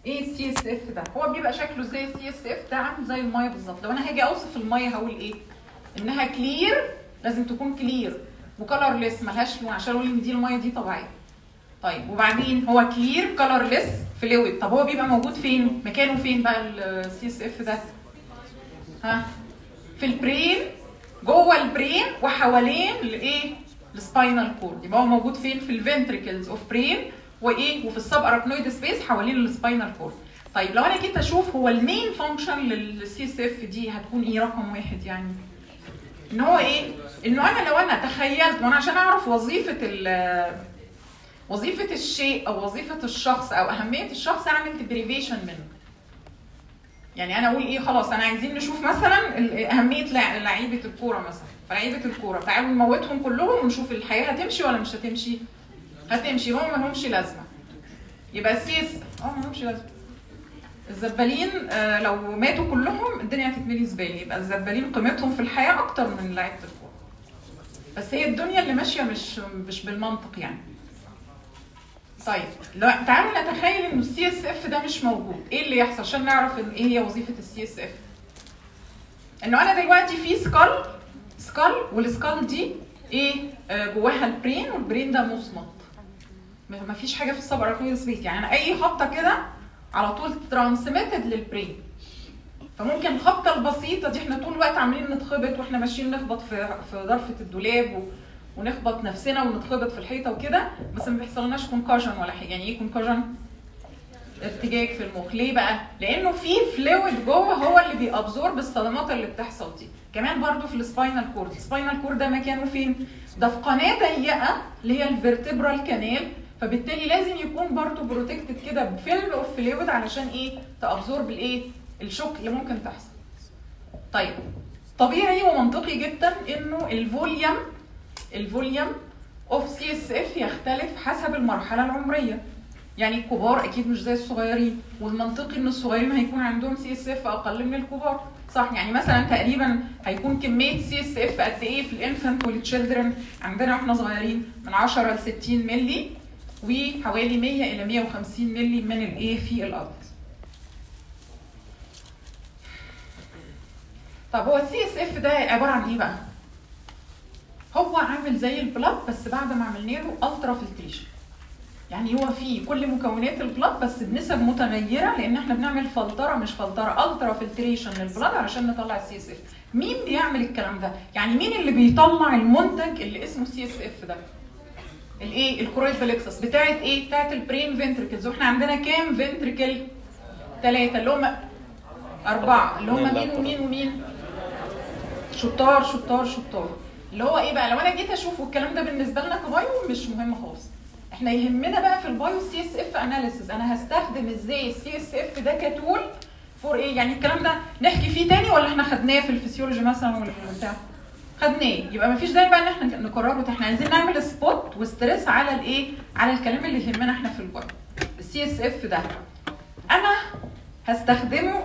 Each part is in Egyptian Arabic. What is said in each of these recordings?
ايه السي اس اف ده هو بيبقى شكله زي السي اس اف ده عامل زي الميه بالظبط لو انا هاجي اوصف الميه هقول ايه انها كلير لازم تكون كلير وكلرليس ملهاش لون عشان اقول ان دي الميه دي طبيعيه طيب وبعدين هو كلير كلرليس فلويد طب هو بيبقى موجود فين مكانه فين بقى السي اس اف ده ها في البرين جوه البرين وحوالين الايه السباينال كورد يبقى هو موجود فين في الفنتريكلز اوف برين وايه وفي السب اراكنويد سبيس حوالين السباينال كورد طيب لو انا جيت اشوف هو المين فانكشن للسي اس اف دي هتكون ايه رقم واحد يعني ان هو ايه انه انا لو انا تخيلت وانا عشان اعرف وظيفه ال وظيفه الشيء او وظيفه الشخص او اهميه الشخص اعمل ديبريفيشن منه يعني انا اقول ايه خلاص انا عايزين نشوف مثلا ال- اهميه لع- لعيبه الكوره مثلا فلعيبه الكوره تعالوا نموتهم كلهم ونشوف الحياه هتمشي ولا مش هتمشي هتمشي هم ما لهمش لازمه يبقى السيس اه ما لهمش لازمه الزبالين آه، لو ماتوا كلهم الدنيا هتتملي زباله يبقى الزبالين قيمتهم في الحياه اكتر من لعيبه الكوره بس هي الدنيا اللي ماشيه مش مش بالمنطق يعني طيب لو تعالوا نتخيل ان السي اس اف ده مش موجود ايه اللي يحصل عشان نعرف ان ايه هي وظيفه السي اس اف انه انا دلوقتي في سكال سكال والسكال دي ايه آه، جواها البرين والبرين ده مصمت ما ما فيش حاجه في السب اراكنويد سبيس يعني انا اي خبطه كده على طول ترانسميتد للبرين فممكن الخبطه البسيطه دي احنا طول الوقت عاملين نتخبط واحنا ماشيين نخبط في في ظرفه الدولاب و... ونخبط نفسنا ونتخبط في الحيطه وكده بس ما بيحصلناش كونكشن ولا حاجه يعني ايه كونكشن ارتجاج في المخ ليه بقى لانه في فلويد جوه هو اللي بيابزورب الصدمات اللي بتحصل دي كمان برضو في السباينال كورد السباينال كورد ده مكانه فين ده في قناه ضيقه اللي هي الفيرتبرال كانال فبالتالي لازم يكون برضو بروتكتد كده بفيلم اوف فلويد علشان ايه تابزورب الايه الشوك اللي ممكن تحصل طيب طبيعي ومنطقي جدا انه الفوليوم الفوليوم اوف سي اس اف يختلف حسب المرحله العمريه يعني الكبار اكيد مش زي الصغيرين والمنطقي ان الصغيرين هيكون عندهم سي اس اف اقل من الكبار صح يعني مثلا تقريبا هيكون كميه سي اس اف قد ايه في الانفانت والتشيلدرن عندنا واحنا صغيرين من 10 ل 60 مللي وحوالي 100 الى 150 مللي من الايه في الادلت طب هو السي اس اف ده عباره عن ايه بقى هو عامل زي البلاد بس بعد ما عملنا له الترا فلتريشن يعني هو فيه كل مكونات البلاد بس بنسب متغيره لان احنا بنعمل فلتره مش فلتره الترا فلتريشن للبلاد علشان نطلع السي اس اف مين بيعمل الكلام ده يعني مين اللي بيطلع المنتج اللي اسمه سي اس اف ده الايه الكرويد بلكسس بتاعت ايه بتاعت البرين فنتركلز واحنا عندنا كام فنتركل ثلاثه اللي هم اربعه اللي هم مين ومين ومين شطار شطار شطار اللي هو ايه بقى لو انا جيت اشوف والكلام ده بالنسبه لنا كبايو مش مهم خالص احنا يهمنا بقى في البايو سي اس اف اناليسيز انا هستخدم ازاي السي اس اف ده كتول فور ايه يعني الكلام ده نحكي فيه تاني ولا احنا خدناه في الفسيولوجي مثلا ولا في بتاع خدناه يبقى مفيش داعي بقى ان احنا نكرره احنا عايزين نعمل سبوت وستريس على الايه على الكلام اللي يهمنا احنا في البايو السي اس اف ده انا هستخدمه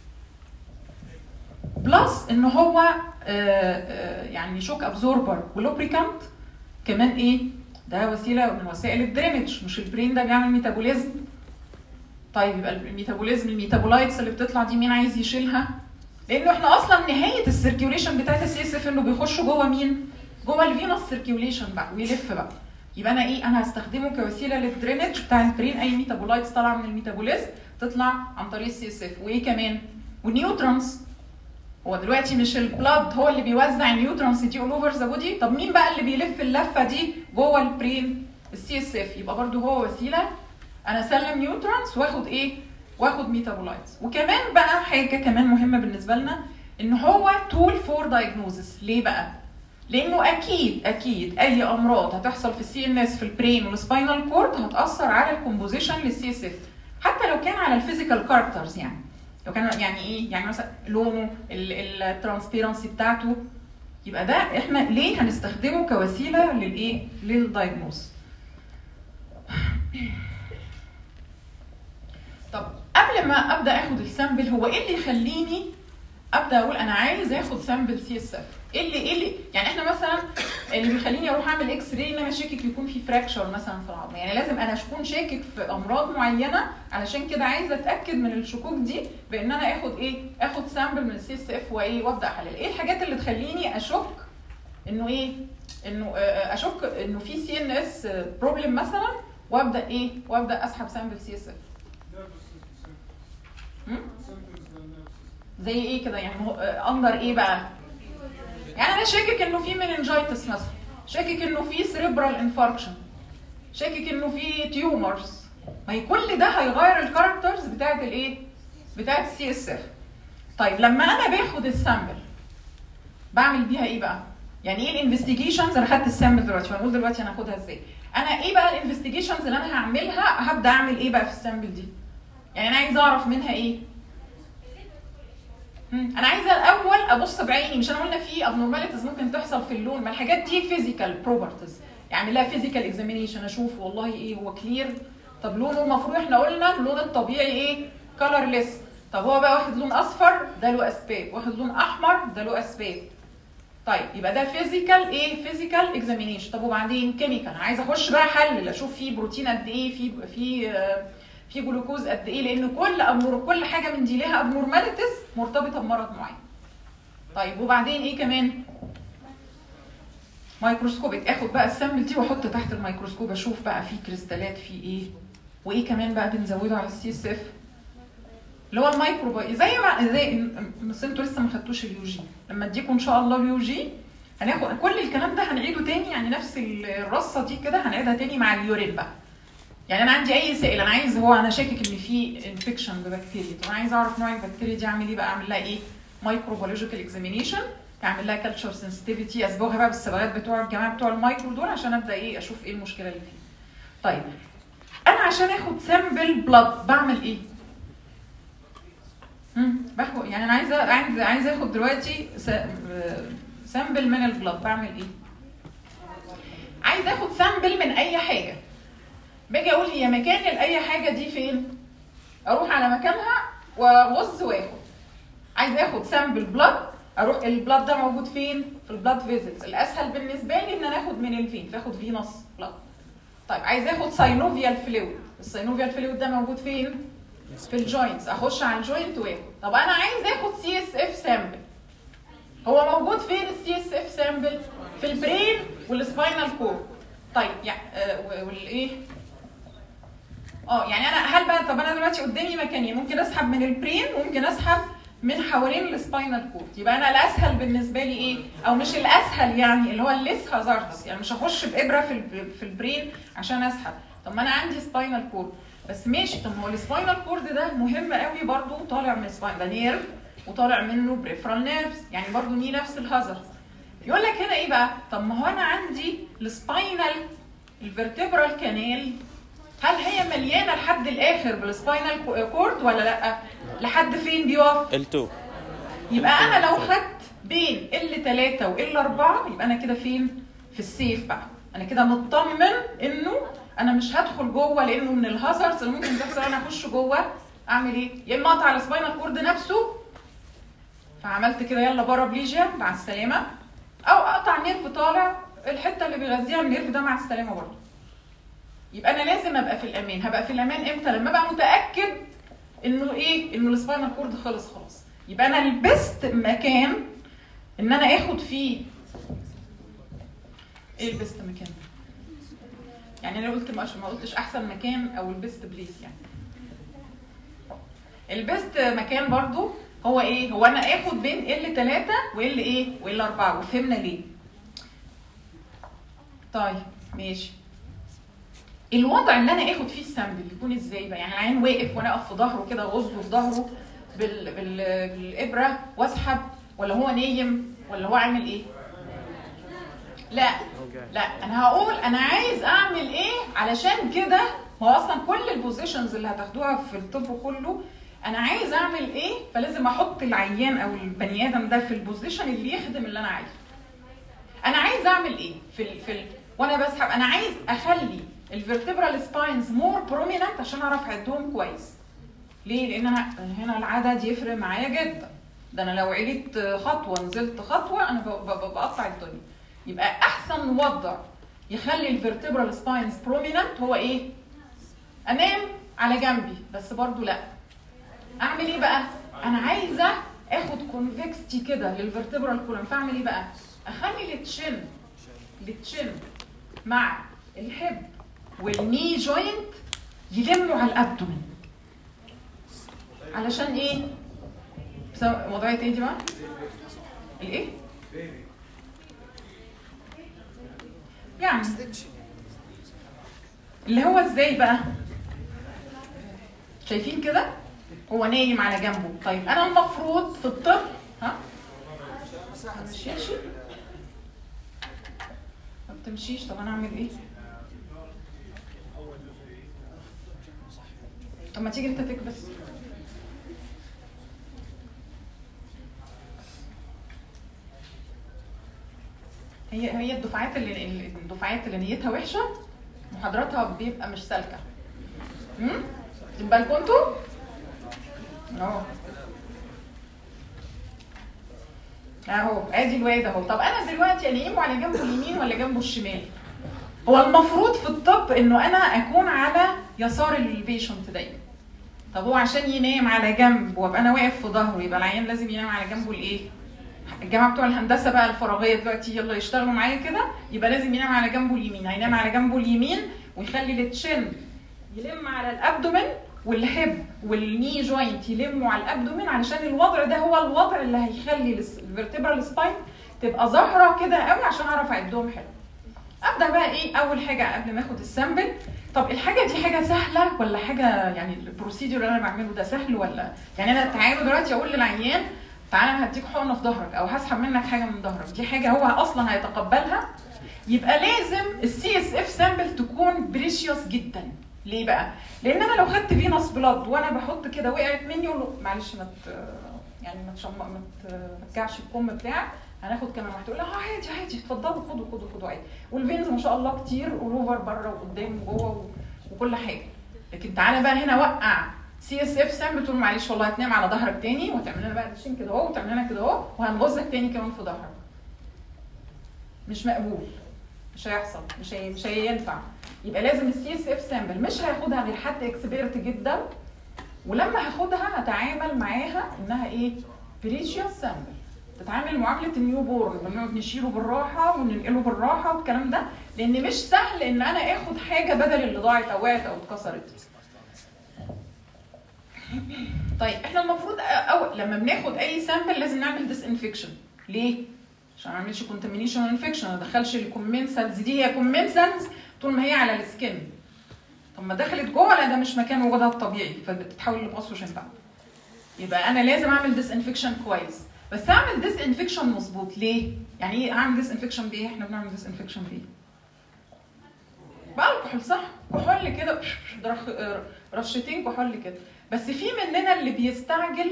بلس ان هو آه، آه، يعني شوك ابزوربر ولوبريكانت كمان ايه ده وسيله من وسائل الدرينج مش البرين ده بيعمل ميتابوليزم طيب يبقى الميتابوليزم الميتابولايتس اللي بتطلع دي مين عايز يشيلها لانه احنا اصلا نهايه السيركيوليشن بتاعت السي اس اف انه بيخش جوه مين جوه الفينوس سيركيوليشن بقى ويلف بقى يبقى انا ايه انا هستخدمه كوسيله للدرينج بتاع البرين اي ميتابولايتس طالعه من الميتابوليزم تطلع عن طريق السي اس اف وايه كمان والنيوترونز هو دلوقتي مش البلاد هو اللي بيوزع النيوترونز دي اول اوفر ذا بودي طب مين بقى اللي بيلف اللفه دي جوه البرين السي اس اف يبقى برضو هو وسيله انا اسلم نيوترونز واخد ايه واخد ميتابولايتس وكمان بقى حاجه كمان مهمه بالنسبه لنا ان هو تول فور دايجنوزس ليه بقى لانه اكيد اكيد اي امراض هتحصل في السي ان اس في البرين والسباينال كورد هتاثر على الكومبوزيشن للسي اس اف حتى لو كان على الفيزيكال كاركترز يعني لو كان يعني ايه يعني مثلا لونه الترانسبيرنسي بتاعته يبقى ده احنا ليه هنستخدمه كوسيله للايه للدايجنوز طب قبل ما ابدا اخد السامبل هو ايه اللي يخليني ابدا اقول انا عايز اخد سامبل سي اس اف ايه اللي ايه اللي يعني احنا مثلا اللي بيخليني اروح اعمل اكس راي ان انا شاكك يكون في فراكشر مثلا في العظم يعني لازم انا اكون شاكك في امراض معينه علشان كده عايزه اتاكد من الشكوك دي بان انا اخد ايه اخد سامبل من السي اس اف وايه وابدا احلل ايه الحاجات اللي تخليني اشك انه ايه انه آه، آه، اشك انه في سي ان اس بروبلم مثلا وابدا ايه وابدا اسحب سامبل سي اس اف زي ايه كده يعني هو اندر ايه بقى يعني انا شاكك انه في مننجايتس مثلا شاكك انه في سيريبرال انفاركشن شاكك انه في تيومرز ما هي كل ده هيغير الكاركترز بتاعت الايه بتاعت السي اس اف طيب لما انا باخد السامبل بعمل بيها ايه بقى يعني ايه الانفستيجيشنز انا خدت السامبل دلوقتي هنقول دلوقتي انا هاخدها ازاي انا ايه بقى الانفستيجيشنز اللي انا هعملها هبدا اعمل ايه بقى في السامبل دي يعني انا عايز اعرف منها ايه مم. انا عايزه الاول ابص بعيني مش انا قلنا في ابنورماليتيز ممكن تحصل في اللون ما الحاجات دي فيزيكال بروبرتيز يعني لا فيزيكال اكزامينيشن اشوف والله ايه هو كلير طب لونه المفروض احنا قلنا اللون الطبيعي ايه كلرليس طب هو بقى واخد لون اصفر ده له اسباب واخد لون احمر ده له اسباب طيب يبقى ده فيزيكال ايه فيزيكال اكزامينيشن طب وبعدين كيميكال عايزه اخش بقى احلل اشوف في بروتين قد ايه في في آه، في جلوكوز قد ايه لان كل أبنور كل حاجه من دي لها ابنورماليتيز مرتبطه بمرض معين طيب وبعدين ايه كمان مايكروسكوبيك اخد بقى السامبل دي واحط تحت الميكروسكوب اشوف بقى في كريستالات في ايه وايه كمان بقى بنزوده على السي اس اف اللي هو المايكروباي زي ما زي بس انتوا لسه ما خدتوش اليو جي لما اديكم ان شاء الله اليو جي هناخد كل الكلام ده هنعيده تاني يعني نفس الرصه دي كده هنعيدها تاني مع اليورين بقى يعني انا عندي اي سائل انا عايز هو انا شاكك ان في انفكشن ببكتيريا طب انا عايز اعرف نوع البكتيريا دي اعمل ايه بقى اعمل لها ايه مايكروبيولوجيكال اكزامينيشن اعمل لها كالتشر سنسيتيفيتي اسبوعها بقى بالصبغات بتوع الجماعه بتوع المايكرو دول عشان ابدا ايه اشوف ايه المشكله اللي فيه طيب انا عشان اخد سامبل بلاد بعمل ايه امم باخد يعني انا عايزه عايز عايز اخد دلوقتي سامبل من البلاد بعمل ايه عايز اخد سامبل من اي حاجه باجي اقول هي مكان لاي حاجه دي فين اروح على مكانها وابص واخد عايز اخد سامبل بلاد اروح البلاد ده موجود فين في البلاد فيزيتس الاسهل بالنسبه لي ان انا اخد من الفين فاخد فينوس بلاد طيب عايز اخد ساينوفيال فلويد الساينوفيال فلويد ده موجود فين في الجوينتس اخش على الجوينت واخد طب انا عايز اخد سي اس اف سامبل هو موجود فين السي اس اف سامبل في البرين والسباينال كورد طيب يعني آه والايه اه يعني انا هل بقى طب انا دلوقتي قدامي مكانين ممكن اسحب من البرين وممكن اسحب من حوالين السباينال كورد يبقى انا الاسهل بالنسبه لي ايه او مش الاسهل يعني اللي هو الليس هازاردس يعني مش هخش بابره في الب- في البرين عشان اسحب طب ما انا عندي سباينال كورد بس ماشي طب ما هو السباينال كورد ده مهم قوي برضو طالع من السباين ده نيرف وطالع منه بريفرال نيرفز يعني برضو ليه نفس الهازارد يقول لك هنا ايه بقى طب ما هو انا عندي السباينال الفرتبرال كانال هل هي مليانه لحد الاخر بالسباينال كورد ولا لا لحد فين بيقف L2 يبقى انا لو خدت بين ال 3 وال 4 يبقى انا كده فين في السيف بقى انا كده مطمن انه انا مش هدخل جوه لانه من الهازاردز اللي ممكن تحصل انا اخش جوه اعمل ايه يا اما اقطع السباينال كورد نفسه فعملت كده يلا بارابليجيا مع السلامه او اقطع نيرف طالع الحته اللي بيغذيها النيرف ده مع السلامه برضه يبقى انا لازم ابقى في الامان هبقى في الامان امتى لما ابقى متاكد انه ايه انه السباينال كورد خلص خلاص يبقى انا البست مكان ان انا اخد فيه ايه البست مكان يعني انا قلت مش ما قلتش احسن مكان او البست بليس يعني البست مكان برضو هو ايه هو انا اخد بين ال 3 وال ايه وال 4 وفهمنا ليه طيب ماشي الوضع اللي انا اخد فيه السامبل يكون ازاي بقى يعني العين واقف وانا اقف في ظهره كده اغصه في ظهره بال... بال... بالابره واسحب ولا هو نايم ولا هو عامل ايه لا لا انا هقول انا عايز اعمل ايه علشان كده هو اصلا كل البوزيشنز اللي هتاخدوها في الطب كله انا عايز اعمل ايه فلازم احط العيان او البني ادم ده في البوزيشن اللي يخدم اللي انا عايزه انا عايز اعمل ايه في ال... في ال... وانا بسحب انا عايز اخلي الفيرتبرال سباينز مور بروميننت عشان اعرف اعدهم كويس ليه لان انا هنا العدد يفرق معايا جدا ده انا لو عليت خطوه نزلت خطوه انا ب- ب- بقطع الدنيا يبقى احسن وضع يخلي الفيرتبرال سباينز بروميننت هو ايه انام على جنبي بس برضو لا اعمل ايه بقى انا عايزه اخد كونفكستي كده للفيرتبرال كولوم فاعمل ايه بقى اخلي التشن التشن مع الهيب والني جوينت يلموا على الابدومين علشان ايه بسبب وضعيه ايه دي بقى الايه يعني اللي هو ازاي بقى شايفين كده هو نايم على جنبه طيب انا المفروض في الطب ها ما تمشيش ما بتمشيش طب انا اعمل ايه طب ما تيجي انت تكبس هي هي الدفعات اللي الدفعات اللي نيتها وحشه محاضراتها بيبقى مش سالكه امم تبقى لكم انتوا اهو اهو ادي الواد اهو طب انا دلوقتي انيمه على جنبه اليمين ولا جنبه الشمال هو المفروض في الطب انه انا اكون على يسار البيشنت دايما طب هو عشان ينام على جنب وابقى انا واقف في ظهره يبقى العيان لازم ينام على جنبه الايه الجماعه بتوع الهندسه بقى الفراغيه دلوقتي يلا يشتغلوا معايا كده يبقى لازم ينام على جنبه اليمين هينام على جنبه اليمين ويخلي التشن يلم على الابدومين والهيب والني جوينت يلموا على الابدومين علشان الوضع ده هو الوضع اللي هيخلي الفيرتبرال سباين تبقى ظاهره كده قوي عشان اعرف اعدهم حلو ابدا بقى ايه اول حاجه قبل ما اخد السامبل طب الحاجه دي حاجه سهله ولا حاجه يعني البروسيدور اللي انا بعمله ده سهل ولا يعني انا تعالوا دلوقتي اقول للعيان تعالى انا هديك حقنه في ظهرك او هسحب منك حاجه من ظهرك دي حاجه هو اصلا هيتقبلها يبقى لازم السي اس اف سامبل تكون بريشيوس جدا ليه بقى؟ لان انا لو خدت فينوس بلاد وانا بحط كده وقعت مني اقول له معلش ما ت- يعني ما تشم ما ترجعش الكم بتاعك هناخد كمان واحده تقول لها اه عادي عادي اتفضلوا خدوا خدوا خدوا عادي والفينز ما شاء الله كتير اوفر بره وقدام وجوه و- وكل حاجه لكن تعالى بقى هنا وقع سي اس اف سامبل تقول معلش والله هتنام على ظهرك تاني وهتعمل لنا بقى دشين كده اهو وتعمل لنا كده اهو وهنغزك تاني كمان في ظهرك مش مقبول مش هيحصل مش هي... مش هينفع يبقى لازم السي اس اف سامبل مش هياخدها غير حد اكسبيرت جدا ولما هاخدها هتعامل معاها انها ايه بريشيوس سامبل تتعامل معامله النيو بورن بنقعد نشيله بالراحه وننقله بالراحه والكلام ده لان مش سهل ان انا اخد حاجه بدل اللي ضاعت او وقعت او اتكسرت طيب احنا المفروض أو لما بناخد اي سامبل لازم نعمل ديس انفكشن ليه؟ عشان ما اعملش كونتامينيشن انفكشن ما ادخلش الكومنسلز دي هي كومنسلز طول ما هي على السكن طب ما دخلت جوه لا ده مش مكان وجودها الطبيعي فبتتحول لباسوجين بقى يبقى انا لازم اعمل ديس انفكشن كويس بس اعمل ديس انفكشن مظبوط ليه؟ يعني ايه اعمل ديس انفكشن بايه؟ احنا بنعمل ديس انفكشن بايه؟ بالكحول صح؟ كحول كده رخ- رشتين كحول كده بس في مننا اللي بيستعجل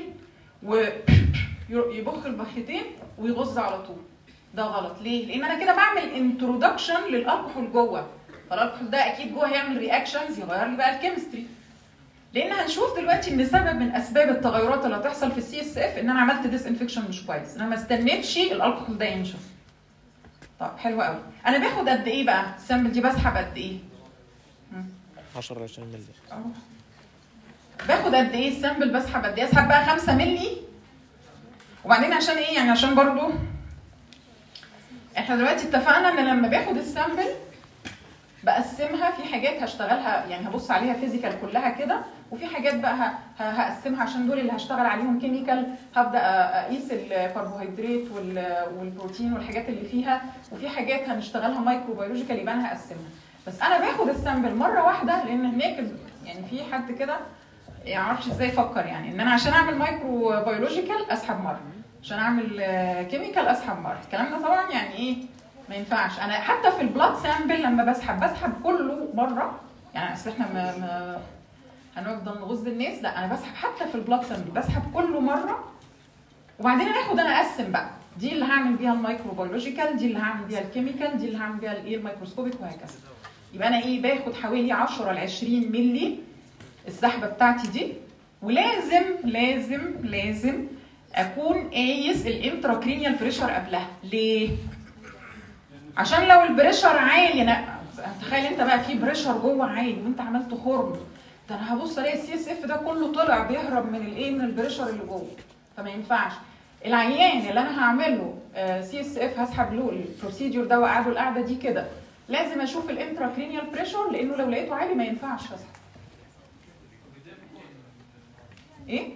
ويبخ البختين ويغز على طول ده غلط ليه؟ لان انا كده بعمل انترودكشن للالكحول جوه فالالكحول ده اكيد جوه هيعمل رياكشنز يغير لي بقى الكيمستري لان هنشوف دلوقتي ان سبب من اسباب التغيرات اللي هتحصل في السي اس اف ان انا عملت ديس انفكشن مش كويس انا ما استنيتش الالكحول ده ينشف طب حلو قوي انا باخد قد ايه بقى السامبل دي بسحب قد ايه 10 ل 20 مللي أهو. باخد قد ايه السامبل بسحب قد ايه اسحب بقى 5 مللي وبعدين عشان ايه يعني عشان برضو احنا دلوقتي اتفقنا ان لما باخد السامبل بقسمها في حاجات هشتغلها يعني هبص عليها فيزيكال كلها كده وفي حاجات بقى ه- ه- هقسمها عشان دول اللي هشتغل عليهم كيميكال هبدا اقيس الكربوهيدرات وال- والبروتين والحاجات اللي فيها وفي حاجات هنشتغلها مايكرو بيولوجيكال يبقى انا هقسمها بس انا باخد السامبل مره واحده لان هناك يعني في حد كده يعرفش ازاي يفكر يعني ان انا عشان اعمل مايكرو بيولوجيكال اسحب مره عشان اعمل كيميكال اسحب مره الكلام ده طبعا يعني ايه ما ينفعش انا حتى في البلاد سامبل لما بسحب بسحب كله مره يعني اصل احنا ما, ما هنفضل نغز الناس لا انا بسحب حتى في البلاد سامبل بسحب كله مره وبعدين انا اخد انا اقسم بقى دي اللي هعمل بيها المايكرو بيولوجيكال دي اللي هعمل بيها الكيميكال دي اللي هعمل بيها الايه الميكروسكوبيك وهكذا يبقى انا ايه باخد حوالي 10 ل 20 مللي السحبه بتاعتي دي ولازم لازم لازم اكون قايس الانتراكرينيال بريشر قبلها ليه عشان لو البريشر عالي انا تخيل انت بقى في بريشر جوه عالي وانت عملت خرم ده انا هبص الاقي السي اس اف ده كله طلع بيهرب من الايه من البريشر اللي جوه فما ينفعش العيان اللي انا هعمله سي اس اف هسحب له البروسيدور ده واقعده القعده دي كده لازم اشوف الانتراكرينيال بريشر لانه لو لقيته عالي ما ينفعش اسحب ايه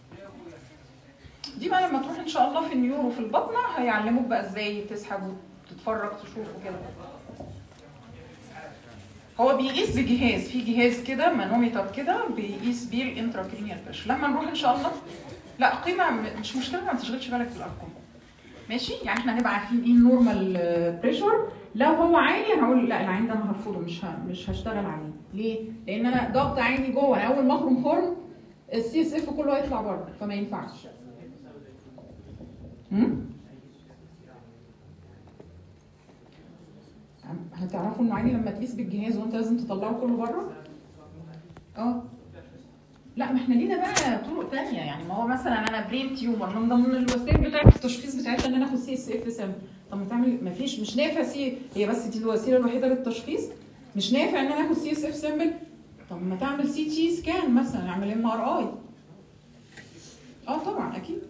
دي بقى لما تروح ان شاء الله في النيورو في البطنه هيعلموك بقى ازاي تسحب وتتفرج تشوف وكده هو بيقيس بجهاز في جهاز كده مانومتر كده بيقيس بيه الانتراكرينيال بريشر لما نروح ان شاء الله لا قيمه م- مش مشكله ما تشغلش بالك بالارقام ماشي يعني احنا هنبقى عارفين ايه النورمال بريشر لو هو عالي انا هقول لا العين ده انا هرفضه مش ه- مش هشتغل عليه ليه؟ لان انا ضغط عيني جوه انا اول ما اخرم خرم السي اس اف كله هيطلع بره فما ينفعش هم؟ هتعرفوا انه عادي لما تقيس بالجهاز وانت لازم تطلعه كله بره؟ اه لا ما احنا لينا بقى طرق تانية يعني ما هو مثلا انا برين تيومر من ضمن الوسائل بتاعت التشخيص بتاعتها ان انا اخد سي اس اف سام طب ما تعمل ما فيش مش نافع سي هي بس دي الوسيله الوحيده للتشخيص مش نافع ان انا اخد سي اس اف سامبل طب ما تعمل سي تي سكان مثلا اعمل ام ار اي اه طبعا اكيد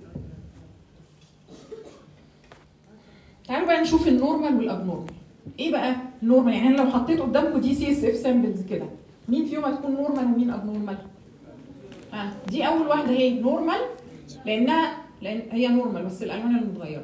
تعالوا بقى نشوف النورمال والابنورمال ايه بقى النورمال يعني انا لو حطيت قدامكم دي سي اس اف سامبلز كده مين فيهم هتكون نورمال ومين ابنورمال آه. دي اول واحده هي نورمال لانها لان هي نورمال بس الالوان اللي متغيره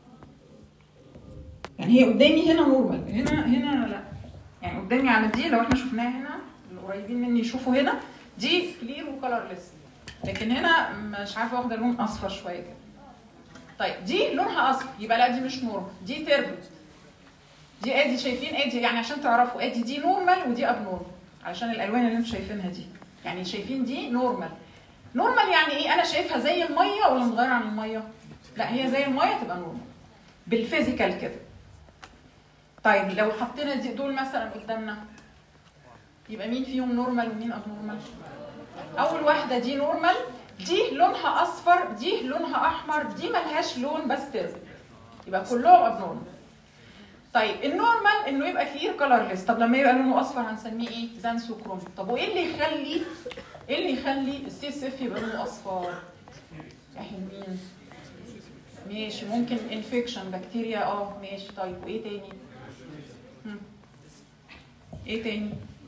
يعني هي قدامي هنا نورمال هنا هنا لا يعني قدامي على دي لو احنا شفناها هنا القريبين مني يشوفوا هنا دي كلير وكلرلس لكن هنا مش عارفه واخده لون اصفر شويه كده طيب دي لونها اصفر يبقى لا دي مش نورمال دي تربت دي ادي شايفين ادي يعني عشان تعرفوا ادي دي نورمال ودي اب نورمال علشان الالوان اللي انتم شايفينها دي يعني شايفين دي نورمال نورمال يعني ايه انا شايفها زي الميه ولا متغيره عن الميه لا هي زي الميه تبقى نورمال بالفيزيكال كده طيب لو حطينا دي دول مثلا قدامنا يبقى مين فيهم نورمال ومين اب نورمال اول واحده دي نورمال دي لونها اصفر دي لونها احمر دي ملهاش لون بس تربل يبقى كلهم اب نورمال طيب النورمال انه يبقى كلير كلرلس طب لما يبقى لونه اصفر هنسميه ايه زانسوكروم طب وايه اللي يخلي ايه اللي يخلي السي اس اف يبقى لونه اصفر يا حلوين ماشي ممكن انفكشن بكتيريا اه ماشي طيب وايه تاني هم. ايه تاني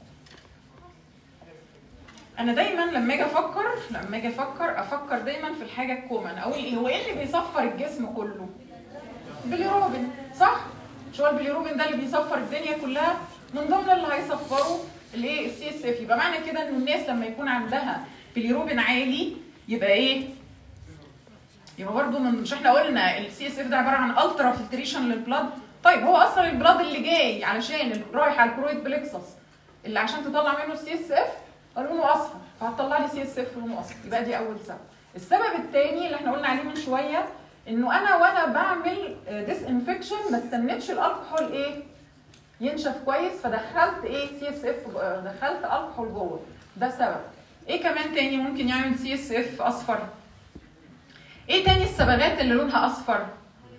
انا دايما لما اجي افكر لما اجي افكر افكر دايما في الحاجه الكومن اقول ايه هو ايه اللي بيصفر الجسم كله بليروبين صح مش هو البليروبين ده اللي بيصفر الدنيا كلها من ضمن اللي هيصفروا الايه السي اس اف يبقى معنى كده ان الناس لما يكون عندها بليروبين عالي يبقى ايه يبقى برضه من مش احنا قلنا السي اس اف ده عباره عن الترا فلتريشن للبلاد طيب هو اصلا البلاد اللي جاي علشان اللي رايح على الكرويد بلكسس اللي عشان تطلع منه السي اس اف لونه اصفر فهتطلع لي سي اس اف لونه اصفر يبقى دي اول سبب السبب الثاني اللي احنا قلنا عليه من شويه انه انا وانا بعمل ديس انفكشن ما استنيتش الالكحول ايه ينشف كويس فدخلت ايه سي اس اف دخلت الكحول جوه ده سبب ايه كمان تاني ممكن يعمل سي اس اف اصفر ايه تاني الصبغات اللي لونها اصفر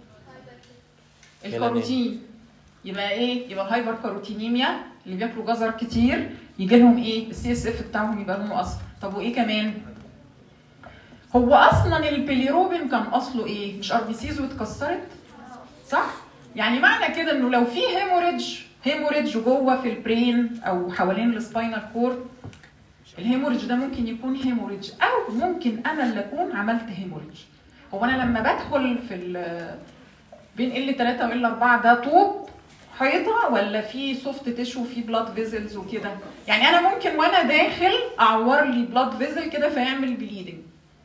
الكاروتين يبقى ايه يبقى الهايبر كاروتينيميا اللي بياكلوا جزر كتير يجي لهم ايه السي اس اف بتاعهم يبقى لونه اصفر طب وايه كمان هو اصلا البيليروبين كان اصله ايه مش ار بي سيز واتكسرت صح يعني معنى كده انه لو في هيموريدج هيموريدج جوه في البرين او حوالين السباينال كورد الهيموريدج ده ممكن يكون هيموريدج او ممكن انا اللي اكون عملت هيموريدج هو انا لما بدخل في ال- بين ال 3 وال 4 ده طوب حيطه ولا في سوفت تيشو في بلاد فيزلز وكده يعني انا ممكن وانا داخل اعور لي بلاد فيزل كده فيعمل بليدنج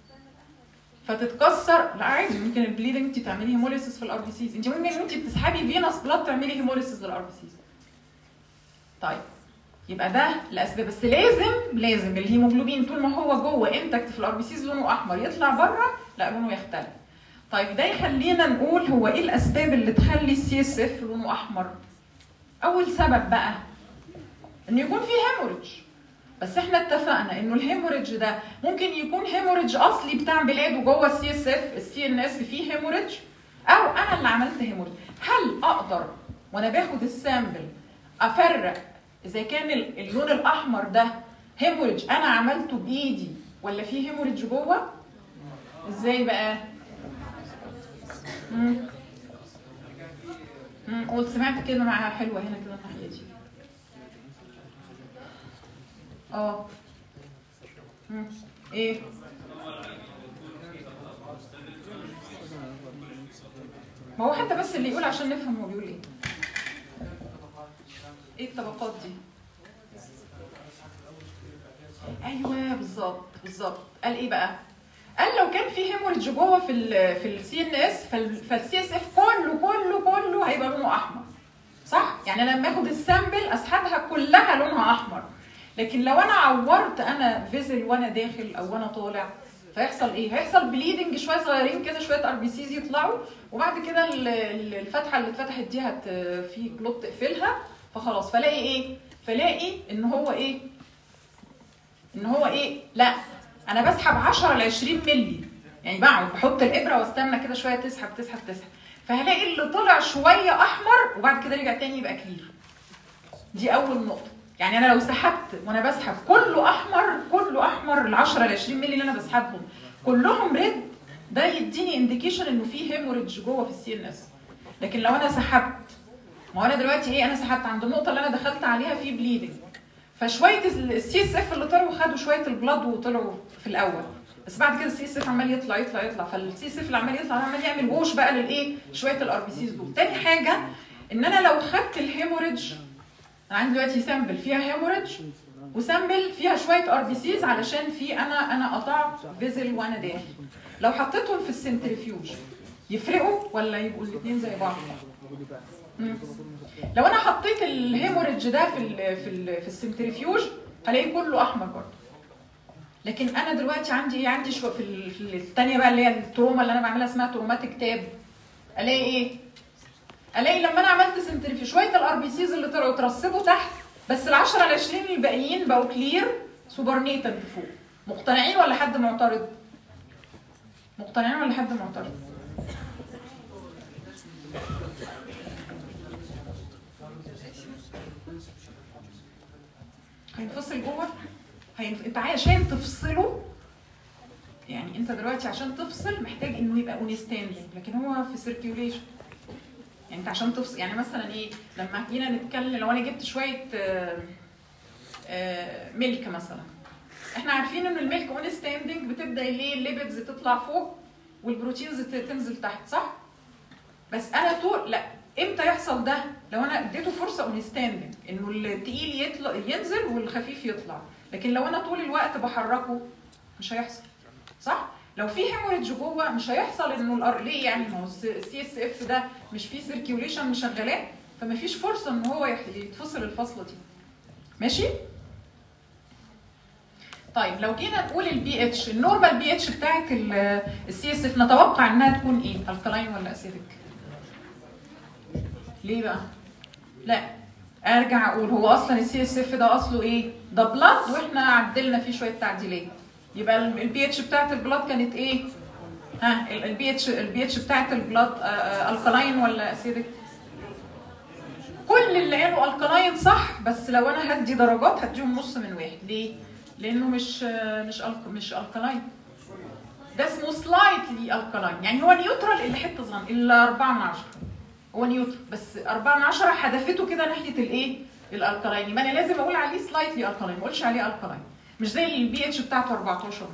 فتتكسر لا عادي ممكن البليدنج انت تعملي هيموليسيس في الار بي سيز انت ممكن انت بتسحبي فينس بلاد تعملي هيموليسيس للار بي سيز طيب يبقى ده الاسباب بس لازم لازم الهيموجلوبين طول ما هو جوه انتكت في الار بي سيز لونه احمر يطلع بره لا لونه يختلف طيب ده يخلينا نقول هو ايه الاسباب اللي تخلي السي اس اف لونه احمر اول سبب بقى ان يكون في هيموريدج بس احنا اتفقنا انه الهيموريدج ده ممكن يكون هيموريدج اصلي بتاع بلاده جوه السي اس اف السي ان اس فيه هيموريدج او انا اللي عملت هيموريدج هل اقدر وانا باخد السامبل افرق اذا كان ال- اللون الاحمر ده هيموريدج انا عملته بايدي ولا فيه هيموريدج جوه ازاي بقى مم. مم. قلت سمعت كلمه معاها حلوه هنا كده الناحيه دي اه مم. ايه ما هو حتى بس اللي يقول عشان نفهم هو بيقول ايه ايه الطبقات دي ايوه بالظبط بالظبط قال ايه بقى قال لو كان في هيموريدج جوه في ال في السي ان اس فالسي اس اف كله كله كله هيبقى لونه احمر صح يعني لما اخد السامبل اسحبها كلها لونها احمر لكن لو انا عورت انا فيزل وانا داخل او وانا طالع فيحصل ايه؟ هيحصل بليدنج شويه صغيرين كده شويه ار بي سيز يطلعوا وبعد كده ال- ال- الفتحه اللي اتفتحت دي هت في كلوت تقفلها فخلاص فلاقي ايه؟ فلاقي ان هو ايه؟ ان هو ايه؟ لا انا بسحب 10 ل 20 مللي يعني بقعد بحط الابره واستنى كده شويه تسحب تسحب تسحب فهلاقي اللي طلع شويه احمر وبعد كده رجع تاني يبقى كلير دي اول نقطه يعني انا لو سحبت وانا بسحب كله احمر كله احمر ال 10 ل 20 مللي اللي انا بسحبهم كلهم ريد ده يديني انديكيشن انه في هيموريدج جوه في السي ان اس لكن لو انا سحبت ما هو انا دلوقتي ايه انا سحبت عند النقطه اللي انا دخلت عليها في بليدنج فشويه السي اس اف اللي طلعوا خدوا شويه البلاد وطلعوا في الاول بس بعد كده السي اس اف عمال يطلع يطلع يطلع فالسي اس اف اللي عمال يطلع عمال يعمل ووش بقى للايه شويه الار بي سيز دول تاني حاجه ان انا لو خدت الهيموريدج انا عندي دلوقتي سامبل فيها هيموريدج وسامبل فيها شويه ار بي سيز علشان في انا انا قطعت فيزل وانا داخل لو حطيتهم في السنتريفيوج يفرقوا ولا يبقوا الاثنين زي بعض مم. لو انا حطيت الهيموريدج ده في ال في ال في السنتريفيوج هلاقيه كله احمر برضه لكن انا دلوقتي عندي ايه عندي شو في, ال- في الثانيه بقى اللي هي التروما اللي انا بعملها اسمها تروماتيك تاب الاقي ايه الاقي لما انا عملت سنتريفيوج شويه الار بي سيز اللي طلعوا اترسبوا تحت بس ال 10 ل 20 الباقيين بقوا كلير سوبرنيتال فوق مقتنعين ولا حد معترض مقتنعين ولا حد معترض هينفصل جوه هينف... انت عشان تفصله يعني انت دلوقتي عشان تفصل محتاج انه يبقى اون ستاندنج لكن هو في سيركيوليشن يعني انت عشان تفصل يعني مثلا ايه لما جينا نتكلم لو انا جبت شويه آه، آه، ميلك مثلا احنا عارفين ان الميلك اون ستاندنج بتبدا ليه الليبيدز تطلع فوق والبروتينز ت- تنزل تحت صح بس انا طول لا امتى يحصل ده لو انا اديته فرصه اون ستاندنج انه التقيل يطلع ينزل والخفيف يطلع لكن لو انا طول الوقت بحركه مش هيحصل صح لو في هيموريدج جوه مش هيحصل انه الار ليه يعني ما هو السي اس اف ده مش فيه سيركيوليشن مشغلاه فما فيش فرصه ان هو يح- يتفصل الفصله دي ماشي طيب لو جينا نقول البي اتش النورمال بي اتش بتاعت السي اس اف نتوقع انها تكون ايه الكلاين ولا اسيدك ليه بقى لا ارجع اقول هو اصلا السي اس اف ده اصله ايه ده بلاد واحنا عدلنا فيه شويه تعديلات يبقى البي اتش بتاعت البلاد كانت ايه ها البي اتش البي اتش بتاعت البلاد الكلاين ولا اسيدك كل اللي قالوا الكلاين صح بس لو انا هدي درجات هديهم نص من واحد ليه لانه مش آه، مش الك مش الكلاين ده اسمه سلايتلي الكلاين يعني هو نيوترال اللي حته صغيره الا 4 من 10 هو نيوترال بس 4 من 10 حدفته كده ناحيه الايه الالكلاين يبقى انا لازم اقول عليه سلايتلي الكلاين ما اقولش عليه الكلاين مش زي البي اتش بتاعته 14 مثلا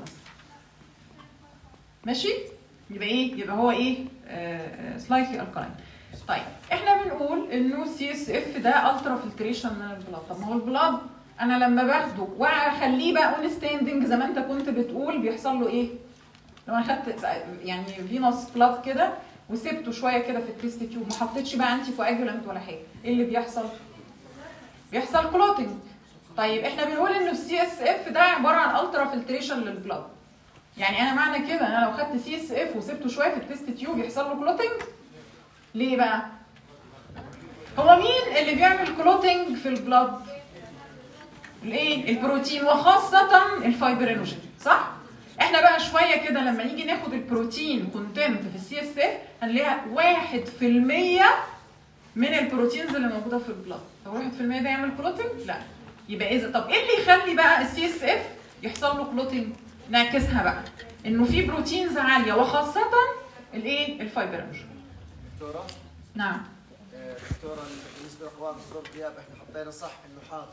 ماشي يبقى ايه يبقى هو ايه سلايتلي الكلاين طيب احنا بنقول انه سي اس اف ده الترا فلتريشن من البلاد طب ما هو البلاد انا لما باخده واخليه بقى اون ستاندنج زي ما انت كنت بتقول بيحصل له ايه لو انا خدت يعني فينوس بلاد كده وسبته شويه كده في التيست تيوب ما حطيتش بقى انتي كواجولانت ولا حاجه ايه اللي بيحصل بيحصل كلوتنج طيب احنا بنقول انه السي اس اف ده عباره عن الترا فلتريشن للبلاد يعني انا معنى كده انا لو خدت سي اس اف وسبته شويه في التيست تيوب يحصل له كلوتنج ليه بقى هو مين اللي بيعمل كلوتنج في البلاد الايه البروتين وخاصه الفايبرينوجين صح احنا بقى شويه كده لما نيجي ناخد البروتين كونتنت في السي اس اف هنلاقيها 1% من البروتينز اللي موجوده في البلاد طب 1% ده يعمل كلوتنج لا يبقى اذا طب ايه اللي يخلي بقى السي اس اف يحصل له كلوتنج نعكسها بقى انه في بروتينز عاليه وخاصه الايه الفايبرينوجين دكتورة نعم آه، دكتورة بالنسبة لأخبار دكتور دياب احنا حطينا صح انه حاضر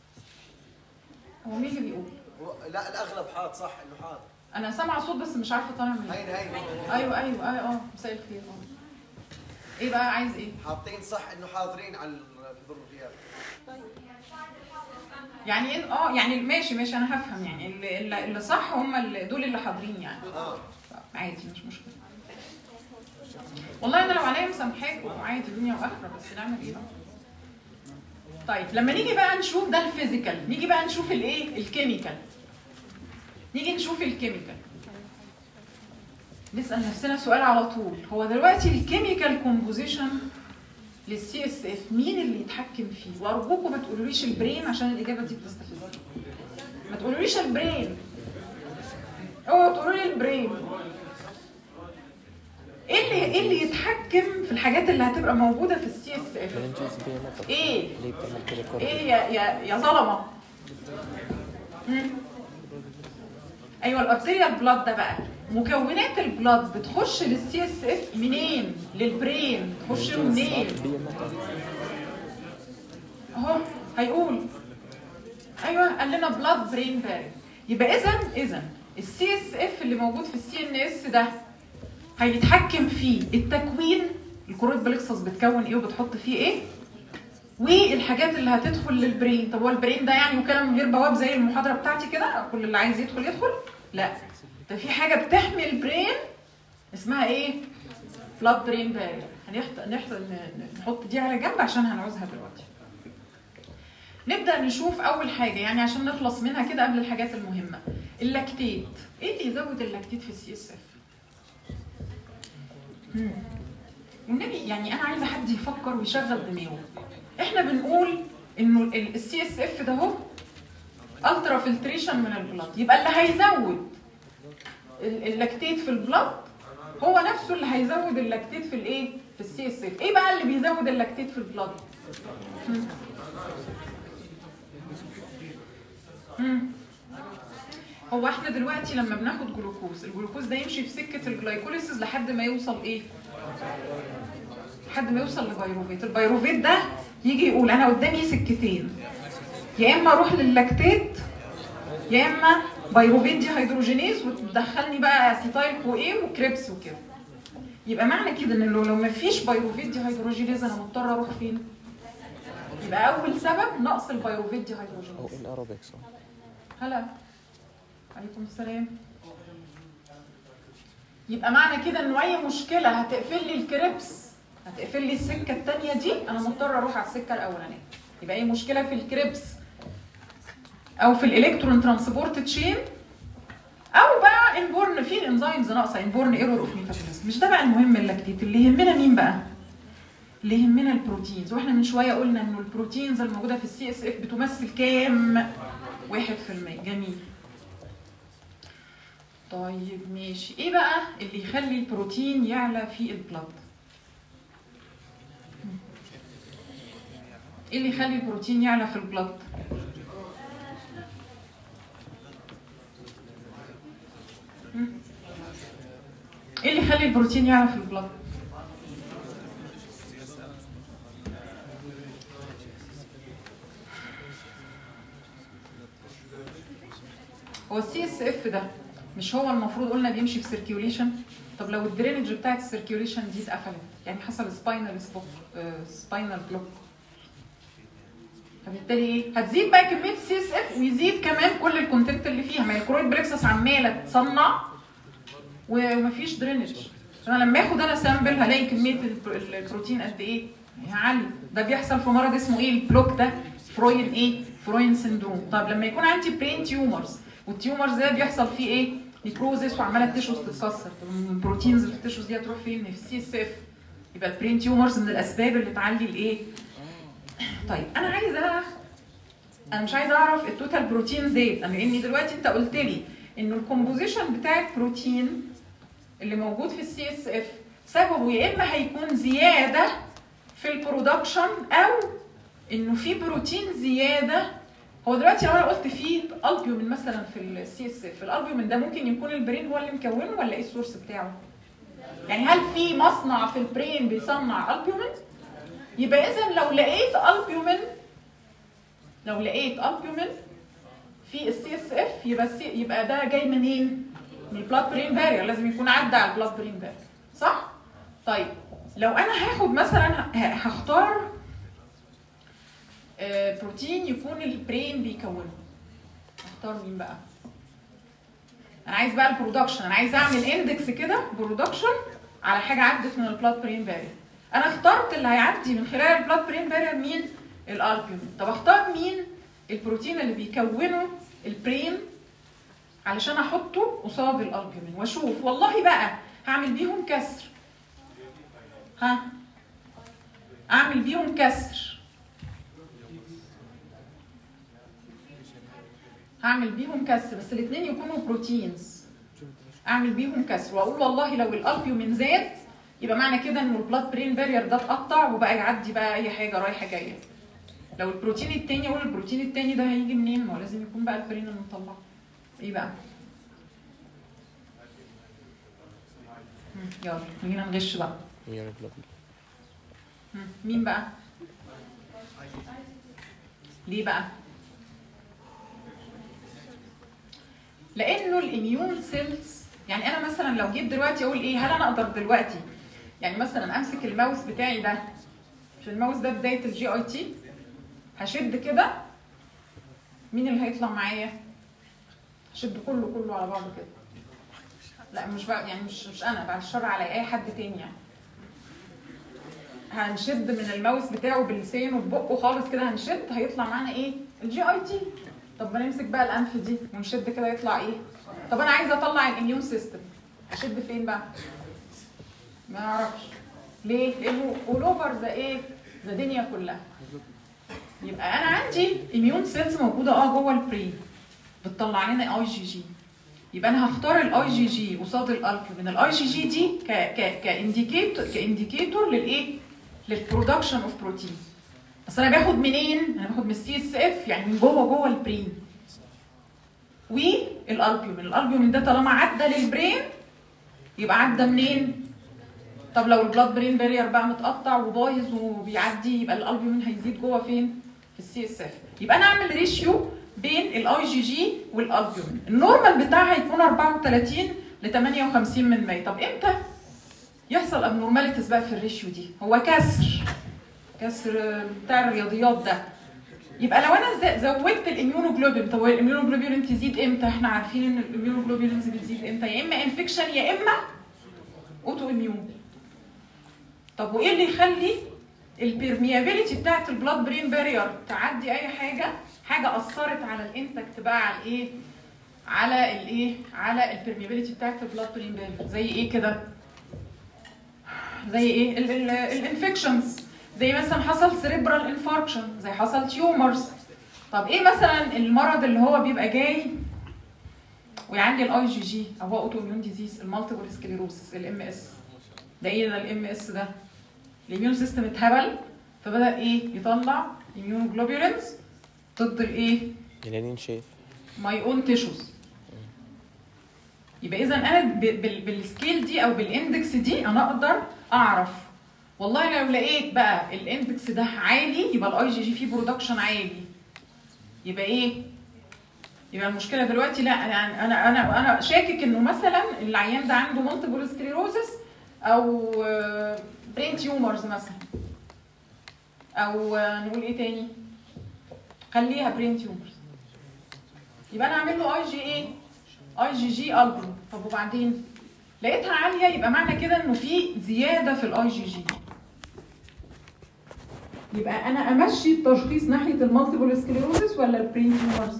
هو مين اللي بيقول هو لا الاغلب حاط صح انه حاضر انا سامعه صوت بس مش عارفه طالع منين هين هين ايوه ايوه ايوه اه مساء الخير اه ايه بقى عايز ايه حاطين صح انه حاضرين على الحضور الغياب يعني ايه اه يعني ماشي ماشي انا هفهم يعني اللي, اللي اللي صح هم اللي دول اللي حاضرين يعني اه عادي مش مشكله والله انا لو عليا مسامحاكم عادي دنيا واخره بس نعمل ايه بقى طيب لما نيجي بقى نشوف ده الفيزيكال نيجي بقى نشوف الايه الكيميكال نيجي نشوف الكيميكال نسال نفسنا سؤال على طول هو دلوقتي الكيميكال كومبوزيشن للسي اس اف مين اللي يتحكم فيه وارجوكم ما تقولوليش البرين عشان الاجابه دي بتستفزني ما تقولوليش البرين اوعوا تقولوا لي البرين ايه اللي ايه اللي يتحكم في الحاجات اللي هتبقى موجوده في السي اس اف مننجز بي مطر ايه ليه بتعمل كده كورة ايه يا يا يا ظلمه مم. ايوه الارتيريال بلاد ده بقى مكونات البلاد بتخش للسي اس اف منين للبرين تخش له منين بي مطر اهو هيقول ايوه قال لنا بلاد برين باري يبقى اذا اذا السي اس اف اللي موجود في السي ان اس ده هيتحكم في التكوين الكروت بلكسس بتكون ايه وبتحط فيه ايه والحاجات اللي هتدخل للبرين طب هو البرين ده يعني وكاله من غير بواب زي المحاضره بتاعتي كده كل اللي عايز يدخل يدخل لا ده في حاجه بتحمي البرين اسمها ايه بلاد برين بارير هنحط نحط نحط دي على جنب عشان هنعوزها دلوقتي نبدا نشوف اول حاجه يعني عشان نخلص منها كده قبل الحاجات المهمه اللاكتيت ايه اللي يزود اللاكتيت في السي اس اف والنبي يعني انا عايزه حد يفكر ويشغل دماغه احنا بنقول انه السي اس اف ده هو الترا فلتريشن من البلاد يبقى اللي هيزود ال- اللاكتيت في البلاد هو نفسه اللي هيزود اللاكتيت في الايه في السي اس اف ايه بقى اللي بيزود اللاكتيت في البلاد مم. مم. هو احنا دلوقتي لما بناخد جلوكوز الجلوكوز ده يمشي في سكه الجلايكوليسيس لحد ما يوصل ايه لحد ما يوصل لبيروفيت البيروفيت ده يجي يقول انا قدامي سكتين يا اما اروح لللاكتيت يا اما بيروفيت دي هيدروجينيز وتدخلني بقى اسيتايل كو ايه وكريبس وكده يبقى معنى كده ان لو لو ما فيش بيروفيت دي هيدروجينيز انا مضطر اروح فين يبقى اول سبب نقص البيروفيت دي او هيدروجينيز الايروبكس هلا عليكم السلام يبقى معنى كده انه اي مشكله هتقفل لي الكريبس هتقفل لي السكه الثانيه دي انا مضطر اروح على السكه الاولانيه يبقى اي مشكله في الكريبس او في الالكترون ترانسبورت تشين او بقى انبورن في الانزيمز ناقصه انبورن ايرور اوف ميتابوليزم مش ده بقى المهم اللاكتيت اللي يهمنا مين بقى اللي يهمنا البروتينز واحنا من شويه قلنا انه البروتينز الموجوده في السي اس اف بتمثل كام 1% جميل طيب ماشي ايه بقى اللي يخلي البروتين يعلى في البلد ايه اللي يخلي البروتين يعلى في البلد مم. ايه اللي يخلي البروتين يعلى في البلد هو السي اس اف ده مش هو المفروض قلنا بيمشي في سيركيوليشن طب لو الدرينج بتاعت السيركيوليشن دي اتقفلت يعني حصل سباينال سباينال بلوك فبالتالي ايه هتزيد بقى كميه السي اس اف ويزيد كمان كل الكونتنت اللي فيها ما هي الكرويد بريكسس عماله تصنع ومفيش درينج فانا لما اخد انا سامبل هلاقي كميه الب- البروتين قد ايه عالي ده بيحصل في مرض اسمه ايه البلوك ده فروين ايه فروين سندروم طب لما يكون عندي برين تيومرز والتيومرز ده بيحصل فيه ايه نيكروزس وعماله التيشوز تتكسر طب البروتينز اللي في التيشوز دي هتروح فين في السي اس اف يبقى البرين تيومرز من الاسباب اللي تعلي الايه طيب انا عايزه انا مش عايزه اعرف التوتال بروتين زاد انا لاني دلوقتي انت قلت لي انه الكومبوزيشن بتاع البروتين اللي موجود في السي اس اف سببه يا اما هيكون زياده في البرودكشن او انه في بروتين زياده هو دلوقتي لو انا قلت في البيومين مثلا في السي اس اف الالبيومين ده ممكن يكون البرين هو اللي مكونه ولا ايه السورس بتاعه؟ يعني هل في مصنع في البرين بيصنع البيومين؟ يبقى اذا لو لقيت البيومين لو لقيت البيومين في السي اس اف يبقى السي يبقى ده جاي منين؟ من البلاد برين بارير لازم يكون عدى على البلاد برين بارير صح؟ طيب لو انا هاخد مثلا ه- هختار آه، بروتين يكون البرين بيكونه اختار مين بقى؟ انا عايز بقى البرودكشن انا عايز اعمل اندكس كده برودكشن على حاجه عدت من البلاد برين بارير انا اخترت اللي هيعدي من خلال البلاد برين بارير مين الالبيومين طب اختار مين البروتين اللي بيكونه البرين علشان احطه قصاد الالبيومين واشوف والله بقى هعمل بيهم كسر ها اعمل بيهم كسر هعمل بيهم كسر بس الاثنين يكونوا بروتينز اعمل بيهم كسر واقول والله لو الالبيومين زاد يبقى معنى كده انه البلاد برين بارير ده اتقطع وبقى يعدي بقى اي حاجه رايحه جايه لو البروتين التاني اقول البروتين التاني ده هيجي منين ما هو لازم يكون بقى البرين اللي مطلعه ايه بقى مم، يلا خلينا نغش بقى immunoglobulin مم، مين بقى ليه بقى لانه الاميون سيلز يعني انا مثلا لو جيت دلوقتي اقول ايه هل انا اقدر دلوقتي يعني مثلا امسك الماوس بتاعي ده مش الماوس ده بدايه الجي اي تي هشد كده مين اللي هيطلع معايا هشد كله كله على بعضه كده لا مش بقى يعني مش مش انا بعد الشر على اي حد تاني يعني هنشد من الماوس بتاعه بلسانه ببقه خالص كده هنشد هيطلع معانا ايه الجي اي تي طب ما نمسك بقى الانف دي ونشد كده يطلع ايه طب انا عايزه اطلع الاميون سيستم اشد فين بقى ما اعرفش ليه لانه اول اوفر ذا ايه ذا دنيا كلها يبقى انا عندي اميون سيلز موجوده اه جوه البرين بتطلع لنا اي جي جي يبقى انا هختار الاي جي جي قصاد الالبومين الاي جي جي دي ك ك كانديكيتور كانديكيتور للايه للبرودكشن اوف بروتين بس انا باخد منين انا باخد من السي اس اف يعني من جوه جوه البرين والالبيومين الالبيومين ده طالما عدى للبرين يبقى عدى منين طب لو البلاد برين بارير بقى متقطع وبايظ وبيعدي يبقى الالبيومين هيزيد جوه فين في السي اس اف يبقى انا اعمل ريشيو بين الاي جي جي والالبيومين النورمال بتاعها هيكون 34 ل 58 من 100 طب امتى يحصل ابنورماليتيز بقى في الريشيو دي هو كسر كسر بتاع الرياضيات ده يبقى لو انا ز- زودت الاميونوجلوبين طب الاميونوجلوبين تزيد امتى احنا عارفين ان الاميونوجلوبينز بتزيد امتى يا اما انفكشن يا اما اوتو اميون طب وايه اللي يخلي البرميابيليتي بتاعت البلاد برين بارير تعدي اي حاجه حاجه اثرت على الانتكت بقى على الايه على الايه على البرميابيليتي بتاعت البلاد برين بارير زي ايه كده زي ايه الانفكشنز زي مثلا حصل سيريبرال انفاركشن زي حصل تيومرز طب ايه مثلا المرض اللي هو بيبقى جاي ويعدي الاي جي جي او هو اوتو اميون ديزيز المالتيبل سكليروسس الام اس ده ايه ده الام اس ده الاميون سيستم اتهبل فبدا ايه يطلع اميونوجلوبولينز ضد الايه ميلانين شايف ماي اون تيشوز يبقى اذا انا ب- بال- بالسكيل دي او بالاندكس دي انا اقدر اعرف والله لو لقيت بقى الاندكس ده عالي يبقى الاي جي جي فيه برودكشن عالي يبقى ايه يبقى المشكله دلوقتي لا انا انا انا انا شاكك انه مثلا العيان ده عنده مالتيبل سكليروزس او برين تيومرز مثلا او آه، نقول ايه تاني خليها برين تيومرز يبقى انا اعمل له اي جي ايه اي جي جي البوم طب وبعدين لقيتها عاليه يبقى معنى كده انه في زياده في الاي جي جي يبقى انا امشي التشخيص ناحيه المالتيبل سكليروزس ولا البرين تيومرز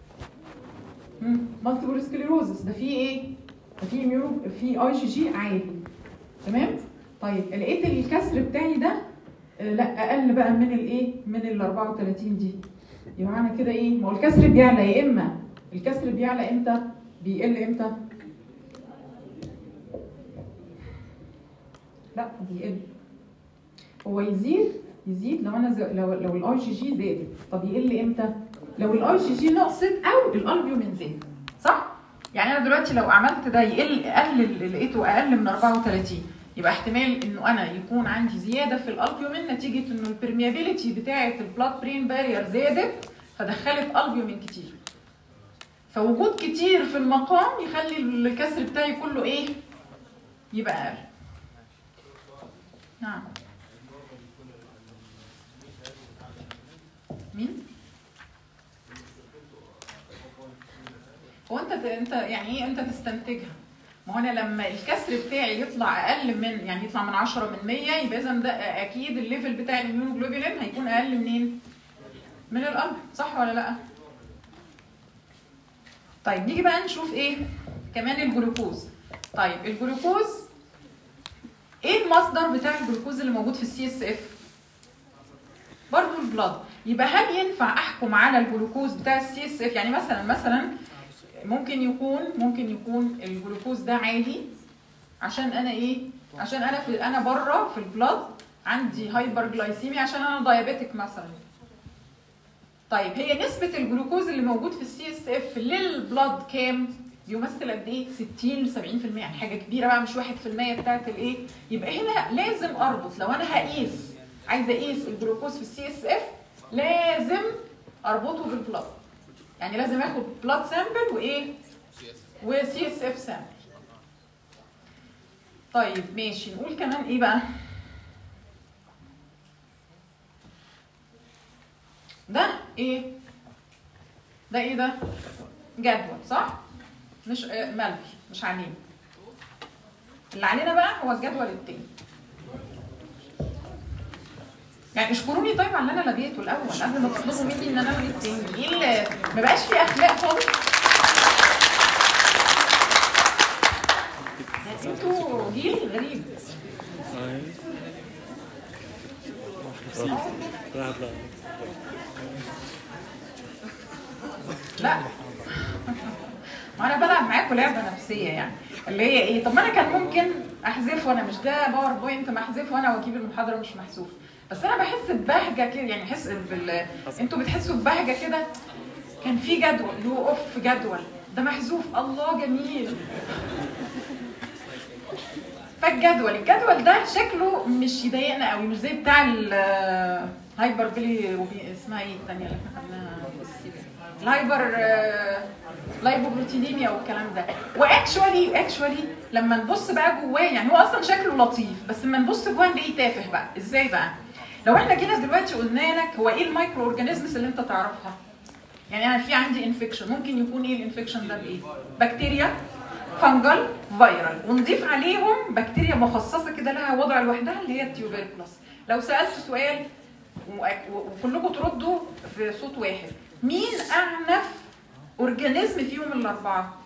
مالتيبل سكليروزس ده فيه ايه ده فيه ميو في اي جي جي عالي تمام طيب لقيت الكسر بتاعي ده آه، لا اقل بقى من الايه من ال 34 دي يبقى معنى كده ايه ما هو الكسر بيعلى يا اما الكسر بيعلى امتى بيقل امتى لا بيقل هو يزيد يزيد لو انا ز... لو لو الاي جي جي زادت طب يقل امتى لو الاي جي جي نقصت او الالبيومين زاد صح يعني انا دلوقتي لو عملت ده يقل اقل لقيته اقل من 34 يبقى احتمال انه انا يكون عندي زياده في الالبيومين نتيجه انه البرميابيليتي بتاعه البلاد برين بارير زادت فدخلت البيومين كتير فوجود كتير في المقام يخلي الكسر بتاعي كله ايه يبقى اقل نعم مين هو انت انت يعني ايه انت تستنتجها ما هو انا لما الكسر بتاعي يطلع اقل من يعني يطلع من 10 من 100 يبقى اذا ده اكيد الليفل بتاع الاميونوجلوبولين هيكون اقل منين من الامر صح ولا لا طيب نيجي بقى نشوف ايه كمان الجلوكوز طيب الجلوكوز ايه المصدر بتاع الجلوكوز اللي موجود في السي اس اف برضه البلاد يبقى هل ينفع احكم على الجلوكوز بتاع السي اس اف يعني مثلا مثلا ممكن يكون ممكن يكون الجلوكوز ده عالي عشان انا ايه عشان انا في انا بره في البلاد عندي هايبر جلايسيميا عشان انا دايابيتك مثلا طيب هي نسبة الجلوكوز اللي موجود في السي اس اف للبلاد كام؟ يمثل قد ايه؟ 60 ل 70% يعني حاجة كبيرة بقى مش 1% بتاعت الايه؟ يبقى هنا لازم اربط لو انا هقيس عايزة اقيس الجلوكوز في السي اس اف لازم اربطه بالبلاد يعني لازم اخد بلاد سامبل وايه؟ وسي اس اف سامبل طيب ماشي نقول كمان ايه بقى؟ ده ايه ده ايه ده جدول صح مش آه، ملبي مش علينا اللي علينا بقى هو الجدول التاني يعني اشكروني طيب على اللي انا لغيته الاول قبل ما تطلبوا مني ان انا الغي التاني ايه اللي ما بقاش في اخلاق خالص انتوا جيل غريب راحت لا لا ما انا بلعب معاكم لعبه نفسيه يعني اللي هي ايه طب ما انا كان ممكن احذف وانا مش ده باوربوينت محذوف وانا واجيب المحاضره مش محذوف بس انا بحس ببهجه كده يعني احس بال انتوا بتحسوا ببهجه كده كان في جدول له اوف جدول ده محذوف الله جميل فالجدول الجدول ده شكله مش يضايقنا قوي مش زي بتاع الهايبر بيلي روبي اسمها ايه الثانيه اللي احنا خدناها في السي الهايبر آه، لايبوبروتينيميا والكلام ده واكشوالي اكشوالي لما نبص بقى جواه يعني هو اصلا شكله لطيف بس لما نبص جواه نلاقيه تافه بقى ازاي بقى لو احنا جينا دلوقتي قلنا لك هو ايه المايكرو اورجانيزمز اللي انت تعرفها يعني انا في عندي انفكشن ممكن يكون ايه الانفكشن ده بايه بكتيريا فانجل فيرال ونضيف عليهم بكتيريا مخصصه كده لها وضع لوحدها اللي هي التيوبركلوس لو سالت سؤال وأك- وكلكم تردوا بصوت واحد مين اعنف اورجانيزم فيهم الاربعه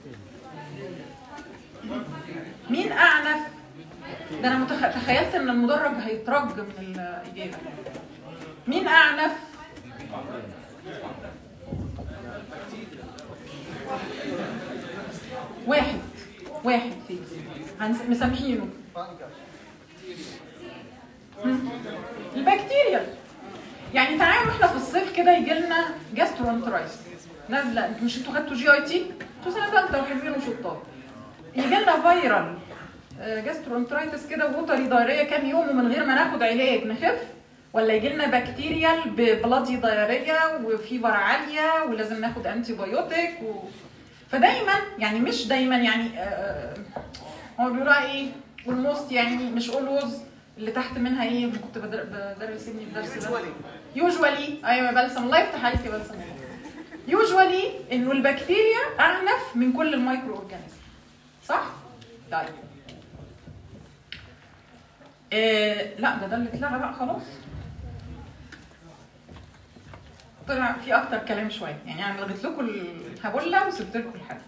مين اعنف ده انا متخ... تخيلت ان المدرج هيترج من الاجابه مين اعنف واحد واحد فيه هنس- مسامحينه مم. البكتيريا يعني تعالوا احنا في الصيف كده يجي لنا جاسترونترايس نازله مش انتوا خدتوا جي اي تي؟ انتوا سنه ثالثه وحلوين وشطار يجي لنا فيرال جاسترونترايتس كده ووتري دايريه كام يوم ومن غير ما ناخد علاج نخف ولا يجي لنا بكتيريال ببلادي دايريه وفيفر عاليه ولازم ناخد انتي بايوتيك و... فدايما يعني مش دايما يعني آه، هو بيقولوا ايه والموست يعني مش اولوز اللي تحت منها ايه كنت بدر- بدرس ابني الدرس ده يوجوالي يوجوالي ايوه بلسم الله يفتح عليك يا بلسم يوجوالي انه البكتيريا اعنف من كل المايكرو اورجانيزم صح؟ طيب إيه لا ده ده اللي اتلغى بقى خلاص طلع في اكتر كلام شويه يعني انا لغيت لكم الهبوله وسبت لكم الحاجه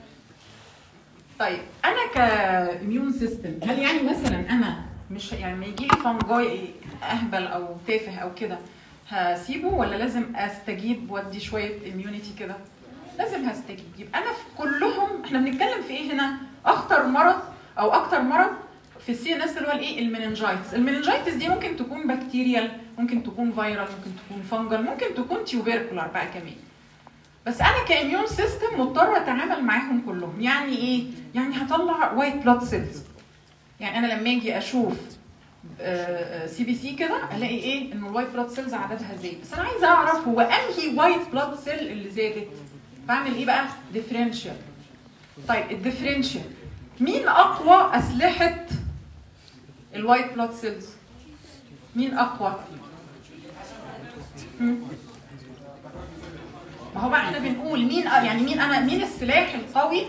طيب انا كاميون سيستم هل يعني مثلا انا مش يعني ما يجي لي فانجاي اهبل او تافه او كده هسيبه ولا لازم استجيب وادي شويه اميونيتي كده لازم هستجيب يبقى انا في كلهم احنا بنتكلم في ايه هنا اخطر مرض او اكتر مرض في السي ان اس اللي هو الايه المننجايتس المننجايتس دي ممكن تكون بكتيريال ممكن تكون فيرال ممكن تكون فانجل ممكن تكون تيوبيركولار بقى كمان بس انا كاميون سيستم مضطر اتعامل معاهم كلهم يعني ايه يعني هطلع وايت بلاد سيلز يعني انا لما اجي اشوف سي بي سي كده الاقي ايه انه الوايت بلاد سيلز عددها زاد بس انا عايزه اعرف هو انهي وايت بلاد سيل اللي زادت بعمل ايه بقى ديفرنشال طيب الديفرنشال مين اقوى اسلحه الوايت بلاد سيلز مين اقوى مم. ما هو بقى احنا بنقول مين يعني مين انا مين السلاح القوي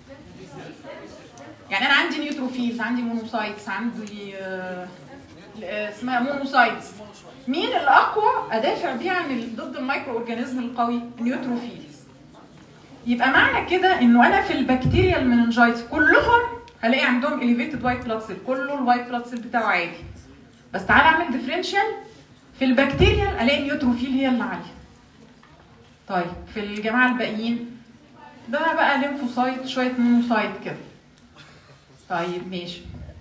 يعني انا عندي نيوتروفيلز عندي مونوسايتس عندي آه، آه، اسمها مونوسايتس مين الاقوى ادافع بيه عن ال- ضد المايكرو اورجانيزم القوي نيوتروفيلز يبقى معنى كده انه انا في البكتيريا المننجايتس كلهم هلاقي عندهم اليفيتد وايت بلاد سيل كله الوايت بلاد سيل بتاعه عالي بس تعالى اعمل ديفرنشال في البكتيريا الاقي نيوتروفيل هي اللي عاليه طيب في الجماعه الباقيين ده بقى ليمفوسايت شويه مونوسايت كده طيب ماشي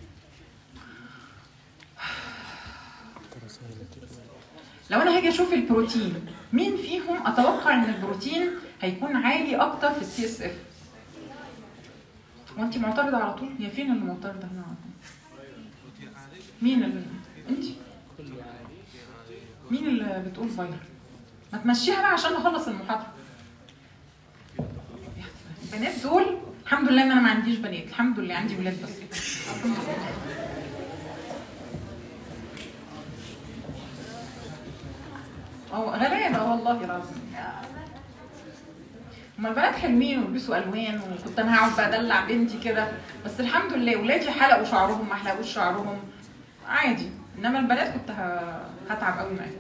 لو انا هاجي اشوف البروتين مين فيهم اتوقع ان البروتين هيكون عالي اكتر في السي اس اف وانت معترضه على طول هي فين اللي معترضه هنا على طول مين اللي انت مين اللي بتقول فايرال ما تمشيها بقى عشان نخلص المحاضره البنات دول الحمد لله ان انا ما عنديش بنات الحمد لله عندي ولاد بس اه غلابه والله العظيم هما البنات حلوين ويلبسوا الوان وكنت انا هقعد بقى ادلع بنتي كده بس الحمد لله ولادي حلقوا شعرهم ما حلقوش شعرهم عادي انما البنات كنت ه- هتعب قوي معاهم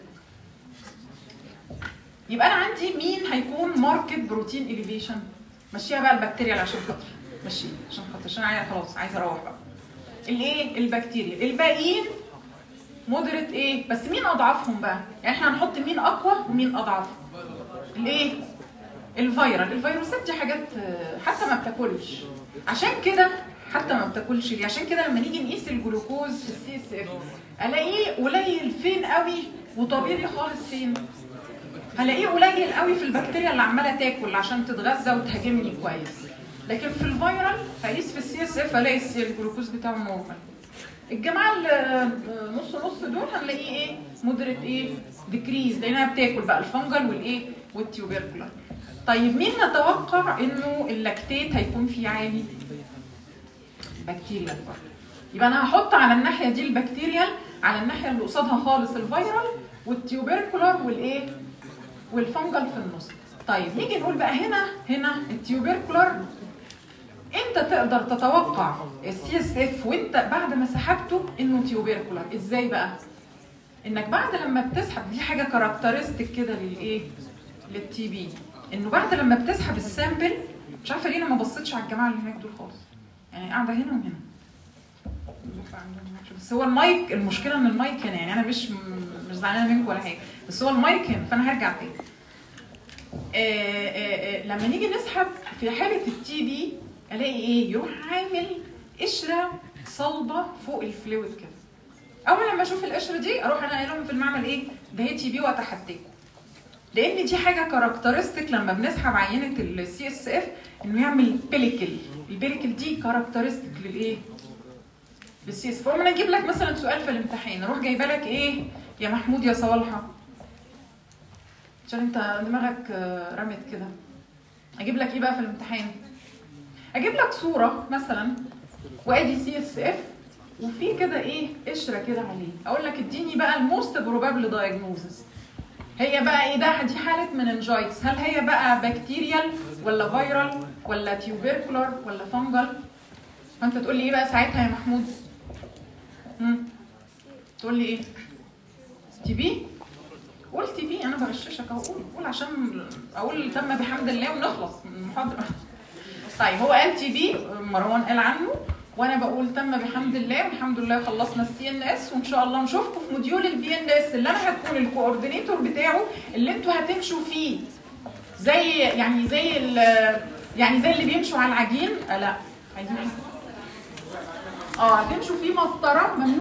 يبقى انا عندي مين هيكون ماركت بروتين اليفيشن مشيها بقى البكتيريا عشان خاطر مشيها عشان خاطر عشان عايزه خلاص عايزه اروح بقى الايه البكتيريا الباقيين مودريت ايه بس مين اضعفهم بقى يعني احنا هنحط مين اقوى ومين اضعف الايه الفيرال الفيروسات دي حاجات آه، حتى ما بتاكلش عشان كده حتى ما بتاكلش ليه عشان كده لما نيجي نقيس الجلوكوز في السي اس اف الاقيه قليل فين قوي وطبيعي خالص فين هلاقيه قليل قوي في البكتيريا اللي عماله تاكل عشان تتغذى وتهاجمني كويس لكن في الفيرال هقيس في السي اس اف الاقي السي- الجلوكوز بتاعه نورمال الجماعه اللي نص نص دول هنلاقيه ايه مودريت ايه ديكريز لانها بتاكل بقى الفنجل والايه والتيوبركولار طيب مين نتوقع انه اللاكتيت هيكون فيه عالي بكتيريا يبقى انا هحط على الناحيه دي البكتيريال على الناحيه اللي قصادها خالص الفيرال والتيوبركولار والايه والفنجل في النص طيب نيجي نقول بقى هنا هنا التيوبركولار انت تقدر تتوقع السي اس اف وانت بعد ما سحبته انه تيوبركولار ازاي بقى انك بعد لما بتسحب دي حاجه كاركترستيك كده للايه للتي بي انه بعد لما بتسحب السامبل مش عارفه ليه انا ما بصيتش على الجماعه اللي هناك دول خالص يعني قاعده هنا وهنا بس هو المايك المشكله ان المايك هنا يعني انا مش مش زعلانه منكم ولا حاجه بس هو المايك هنا فانا هرجع تاني آه، آه، آه، لما نيجي نسحب في حاله التي بي الاقي ايه يروح عامل قشره صلبه فوق الفلويد كده اول لما اشوف القشره دي اروح انا قايل لهم في المعمل ايه ده هي تي بي واتحداكم لان دي حاجه كاركترستيك لما بنسحب عينه السي اس اف انه يعمل بيليكل البيليكل دي كاركترستيك للايه للسي اس اف فانا اجيب لك مثلا سؤال في الامتحان اروح جايبه لك ايه يا محمود يا صالحه عشان انت دماغك آه، رمت كده اجيب لك ايه بقى في الامتحان اجيب لك صوره مثلا وادي سي اس اف وفي كده ايه قشره كده عليه اقول لك اديني بقى الموست بروبابل دايجنوزس هي بقى ايه ده دي حاله مننجايتس هل هي بقى بكتيريال ولا فيرال ولا تيوبركولار ولا فانجل فانت تقول لي ايه بقى ساعتها يا محمود امم تقول لي ايه تي بي قول تي بي انا بغششك اهو قول قول عشان اقول تم بحمد الله ونخلص من المحاضره طيب هو قال تي بي مروان قال عنه وانا بقول تم بحمد الله والحمد لله خلصنا السي ان اس وان شاء الله نشوفكم في موديول البي ان اس اللي انا هكون الكوردينيتور بتاعه اللي انتوا هتمشوا فيه زي يعني زي ال- يعني زي اللي بيمشوا على العجين آه لا عايزين اه هتمشوا فيه مسطره ممنوع